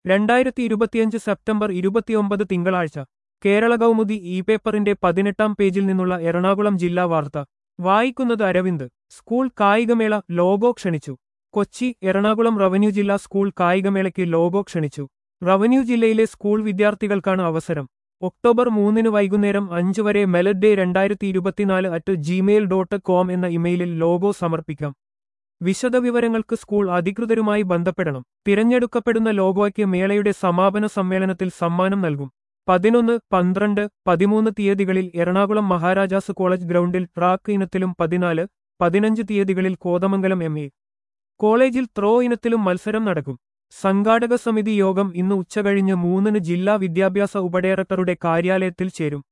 രണ്ടായിരത്തി ഇരുപത്തിയഞ്ച് സെപ്റ്റംബർ ഇരുപത്തിയൊമ്പത് തിങ്കളാഴ്ച കേരള കൗമുദി ഇ പേപ്പറിന്റെ പതിനെട്ടാം പേജിൽ നിന്നുള്ള എറണാകുളം ജില്ലാ വാർത്ത വായിക്കുന്നത് അരവിന്ദ് സ്കൂൾ കായികമേള ലോഗോ ക്ഷണിച്ചു കൊച്ചി എറണാകുളം റവന്യൂ ജില്ലാ സ്കൂൾ കായികമേളയ്ക്ക് ലോഗോ ക്ഷണിച്ചു റവന്യൂ ജില്ലയിലെ സ്കൂൾ വിദ്യാർത്ഥികൾക്കാണ് അവസരം ഒക്ടോബർ മൂന്നിന് വൈകുന്നേരം അഞ്ച് വരെ മെലഡ് ഡേ രണ്ടായിരത്തി ഇരുപത്തിനാല് അറ്റ് ജിമെയിൽ ഡോട്ട് കോം എന്ന ഇമെയിലിൽ ലോഗോ സമർപ്പിക്കാം വിശദവിവരങ്ങൾക്ക് സ്കൂൾ അധികൃതരുമായി ബന്ധപ്പെടണം തിരഞ്ഞെടുക്കപ്പെടുന്ന ലോഗോയ്ക്ക് മേളയുടെ സമാപന സമ്മേളനത്തിൽ സമ്മാനം നൽകും പതിനൊന്ന് പന്ത്രണ്ട് പതിമൂന്ന് തീയതികളിൽ എറണാകുളം മഹാരാജാസ് കോളേജ് ഗ്രൗണ്ടിൽ ട്രാക്ക് ഇനത്തിലും പതിനാല് പതിനഞ്ച് തീയതികളിൽ കോതമംഗലം എം എ കോളേജിൽ ത്രോ ഇനത്തിലും മത്സരം നടക്കും സംഘാടക സമിതി യോഗം ഇന്ന് ഉച്ചകഴിഞ്ഞ് മൂന്നിന് ജില്ലാ വിദ്യാഭ്യാസ ഉപഡയറക്ടറുടെ കാര്യാലയത്തിൽ ചേരും